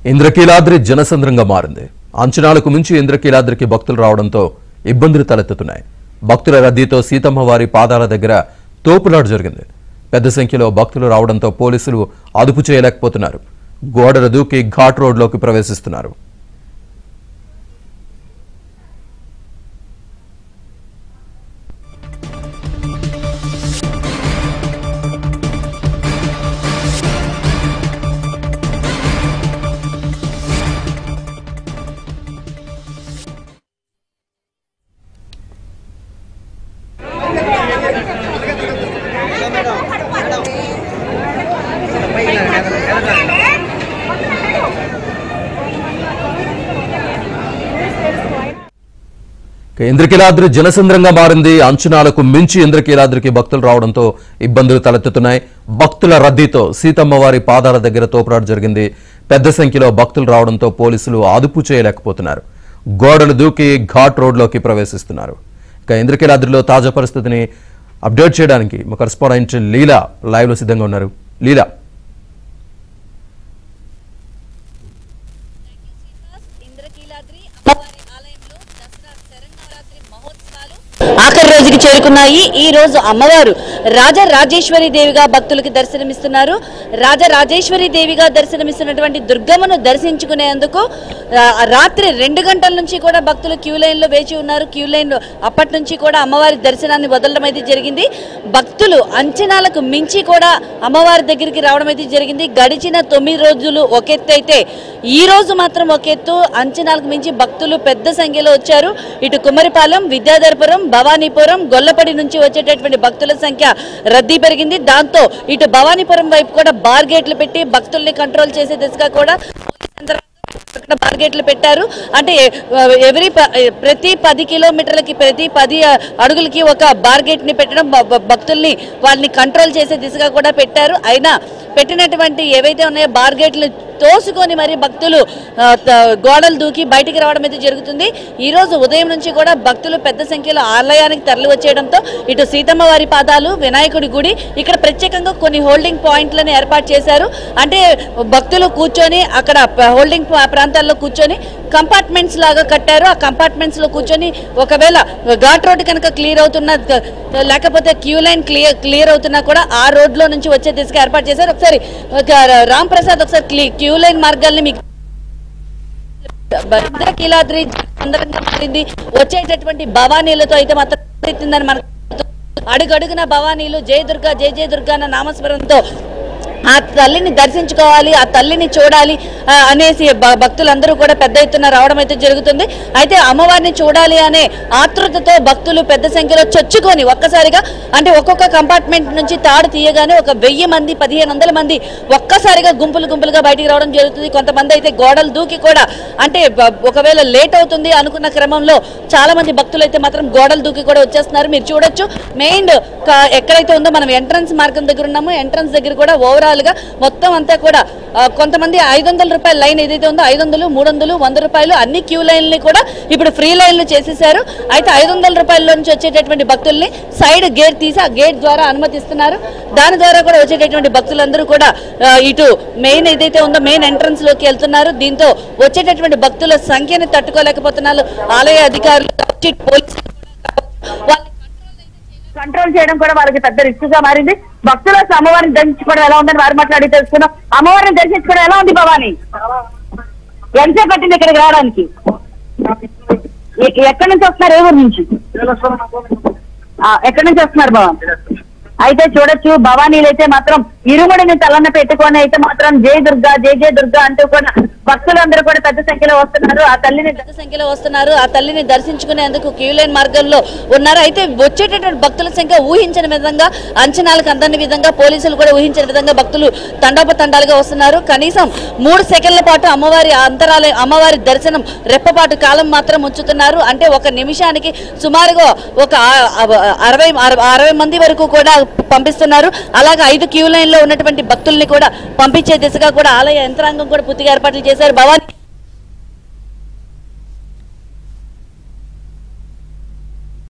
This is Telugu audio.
ఇంద్రకీలాద్రి జనసంద్రంగా మారింది అంచనాలకు మించి ఇంద్రకీలాద్రికి భక్తులు రావడంతో ఇబ్బందులు తలెత్తుతున్నాయి భక్తుల రద్దీతో సీతమ్మ వారి పాదాల దగ్గర తోపులాట జరిగింది పెద్ద సంఖ్యలో భక్తులు రావడంతో పోలీసులు అదుపు చేయలేకపోతున్నారు గోడలు దూకి ఘాట్ రోడ్లోకి ప్రవేశిస్తున్నారు ఇక ఇంద్రకీలాద్రి జనసంద్రంగా మారింది అంచనాలకు మించి ఇంద్రకీలాద్రికి భక్తులు రావడంతో ఇబ్బందులు తలెత్తుతున్నాయి భక్తుల రద్దీతో సీతమ్మ వారి పాదాల దగ్గర తోపురాట జరిగింది పెద్ద సంఖ్యలో భక్తులు రావడంతో పోలీసులు అదుపు చేయలేకపోతున్నారు గోడలు దూకి ఘాట్ రోడ్లోకి ప్రవేశిస్తున్నారు ఇక ఇంద్రకీలాద్రిలో తాజా పరిస్థితిని అప్డేట్ చేయడానికి మా కరెస్పాండెంట్ లీలా లైవ్లో సిద్ధంగా ఉన్నారు లీలా ఇంద్రకీలాద్రి అమ్మవారి ఆలయంలో దసరా శరన్నవరాత్రి మహోత్సవాలు ఆఖరి రోజుకి చేరుకున్నాయి ఈ రోజు అమ్మవారు రాజరాజేశ్వరి దేవిగా భక్తులకి దర్శనమిస్తున్నారు రాజరాజేశ్వరి దేవిగా దర్శనమిస్తున్నటువంటి దుర్గమ్మను దర్శించుకునేందుకు ఆ, రాత్రి రెండు గంటల నుంచి కూడా భక్తులు క్యూ లైన్ లో వేచి ఉన్నారు క్యూ లైన్ లో అప్పటి నుంచి కూడా అమ్మవారి దర్శనాన్ని వదలడం అయితే జరిగింది భక్తులు అంచనాలకు మించి కూడా అమ్మవారి దగ్గరికి రావడం అయితే జరిగింది గడిచిన తొమ్మిది రోజులు ఒక ఎత్తు అయితే ఈ రోజు మాత్రం ఒక ఎత్తు అంచనాలకు మించి భక్తులు పెద్ద సంఖ్యలో వచ్చారు ఇటు కుమ్మరిపాలెం విద్యాధరపురం భవానీపురం గొల్లపడి నుంచి వచ్చేటటువంటి భక్తుల సంఖ్య రద్దీ పెరిగింది దాంతో ఇటు భవానీపురం వైపు కూడా బార్ గేట్లు పెట్టి భక్తుల్ని కంట్రోల్ చేసే దిశగా కూడా పోలీస్ యంత్రాంగం అక్కడ బార్గేట్లు పెట్టారు అంటే ఎవరి ప్రతి పది కిలోమీటర్లకి ప్రతి పది అడుగులకి ఒక బార్గేట్ ని పెట్టడం భ- భ- భక్తుల్ని వాళ్ళని కంట్రోల్ చేసే దిశగా కూడా పెట్టారు అయినా పెట్టినటువంటి ఏవైతే ఉన్నాయో బార్గేట్లు తోసుకొని మరి భక్తులు ఆ, త- గోడలు దూకి బయటికి రావడం అయితే జరుగుతుంది ఈ రోజు ఉదయం నుంచి కూడా భక్తులు పెద్ద సంఖ్యలో ఆలయానికి తరలి వచ్చేయడంతో ఇటు సీతమ్మ వారి పాదాలు వినాయకుడి గుడి ఇక్కడ ప్రత్యేకంగా కొన్ని హోల్డింగ్ పాయింట్లను ఏర్పాటు చేశారు అంటే భక్తులు కూర్చొని అక్కడ ప- హోల్డింగ్ పా- ప్రాంతాల్లో కూర్చొని కంపార్ట్మెంట్స్ లాగా కట్టారు ఆ కంపార్ట్మెంట్స్ లో కూర్చొని ఒకవేళ ఘాట్ రోడ్ కనుక క్లియర్ అవుతున్న లేకపోతే క్యూ లైన్ క్లియర్ క్లియర్ అవుతున్నా కూడా ఆ రోడ్ లో నుంచి వచ్చే దిశగా ఏర్పాటు చేశారు ఒకసారి ఒక రామ్ ప్రసాద్ ఒకసారి క్లీ- క్యూ లైన్ మార్గాల్ని మీకు ఇంద్రకీలాద్రి అందరంగా మారింది వచ్చేటటువంటి భవానీలతో అయితే మాత్రం ఎత్తిందని మనకు అడుగడుగున భవానీలు జయ దుర్గా జయ జయ దుర్గా అన్న నామస్మరణతో ఆ తల్లిని దర్శించుకోవాలి ఆ తల్లిని చూడాలి ఆ, అనేసి భ- భక్తులందరూ కూడా పెద్ద ఎత్తున రావడం అయితే జరుగుతుంది అయితే అమ్మవారిని చూడాలి అనే ఆతృతతో భక్తులు పెద్ద సంఖ్యలో చొచ్చుకొని ఒక్కసారిగా అంటే ఒక్కొక్క కంపార్ట్మెంట్ నుంచి తాడు తీయగానే ఒక వెయ్యి మంది పదిహేను వందల మంది ఒక్కసారిగా గుంపులు గుంపులుగా బయటికి రావడం జరుగుతుంది కొంతమంది అయితే గోడలు దూకి కూడా అంటే బ- ఒకవేళ లేట్ అవుతుంది అనుకున్న క్రమంలో చాలా మంది భక్తులు అయితే మాత్రం గోడలు దూకి కూడా వచ్చేస్తున్నారు మీరు చూడొచ్చు మెయిన్ ఎక్కడైతే ఉందో మనం ఎంట్రన్స్ మార్గం దగ్గర ఉన్నామో ఎంట్రన్స్ దగ్గర కూడా ఓవరాల్ గా మొత్తం అంతా కూడా ఆ, కొంతమంది ఐదు వందల రూపాయల లైన్ ఏదైతే ఉందో ఐదు వందలు మూడు వందలు వంద రూపాయలు అన్ని క్యూ లైన్లు కూడా ఇప్పుడు ఫ్రీ లైన్లు చేసేసారు అయితే ఐదు వందల రూపాయల నుంచి వచ్చేటటువంటి భక్తుల్ని సైడ్ గేట్ తీసి ఆ గేట్ ద్వారా అనుమతిస్తున్నారు దాని ద్వారా కూడా వచ్చేటటువంటి భక్తులందరూ కూడా ఆ, ఇటు మెయిన్ ఏదైతే ఉందో మెయిన్ ఎంట్రన్స్ లోకి వెళ్తున్నారు దీంతో వచ్చేటటువంటి భక్తుల సంఖ్యని తట్టుకోలేకపోతున్నారు ఆలయ అధికారులు కావచ్చు, పోలీసులు కూడా కావచ్చు, వాళ్ళ కంట్రోల్ చేయడం కూడా వాళ్ళకి పెద్ద రిస్క్ గా మారింది భక్తులు అసలు అమ్మవారిని దర్శించుకోవడం ఎలా ఉందని వారి మాట్లాడి తెలుసుకున్నాం అమ్మవారిని దర్శించుకోవడం ఎలా ఉంది భవాని ఎంతసేపు పట్టింది ఇక్కడికి రావడానికి ఎ- ఎక్కడి నుంచి వస్తున్నారు ఏ ఊరు నుంచి ఆ, ఎక్కడి నుంచి వస్తున్నారు భవన్ అయితే చూడొచ్చు భవానీలు అయితే మాత్రం ఇరుముడిని తలన పెట్టుకొని అయితే మాత్రం జై దుర్గా జై జై దుర్గా అంటూ కూడా భక్తులందరూ కూడా పెద్ద సంఖ్యలో వస్తున్నారు ఆ తల్లిని పెద్ద సంఖ్యలో వస్తున్నారు ఆ తల్లిని దర్శించుకునేందుకు క్యూ లైన్ మార్గంలో ఉన్నారు అయితే వచ్చేటటువంటి భక్తుల సంఖ్య ఊహించిన విధంగా అంచనాలకు అందని విధంగా పోలీసులు కూడా ఊహించిన విధంగా భక్తులు తండోపతండాలుగా వస్తున్నారు కనీసం మూడు సెకండ్ల పాటు అమ్మవారి అంతరాలయ అమ్మవారి దర్శనం రెప్పపాటు కాలం మాత్రం ఉంచుతున్నారు అంటే ఒక నిమిషానికి సుమారుగా ఒక ఆ- ఆ- అరవై అరవై- అరవై మంది వరకు కూడా పంపిస్తున్నారు అలాగే ఐదు క్యూ లైన్ లో ఉన్నటువంటి భక్తుల్ని కూడా పంపించే దిశగా కూడా ఆలయ యంత్రాంగం కూడా పూర్తిగా ఏర్పాట్లు చేశారు భవానీ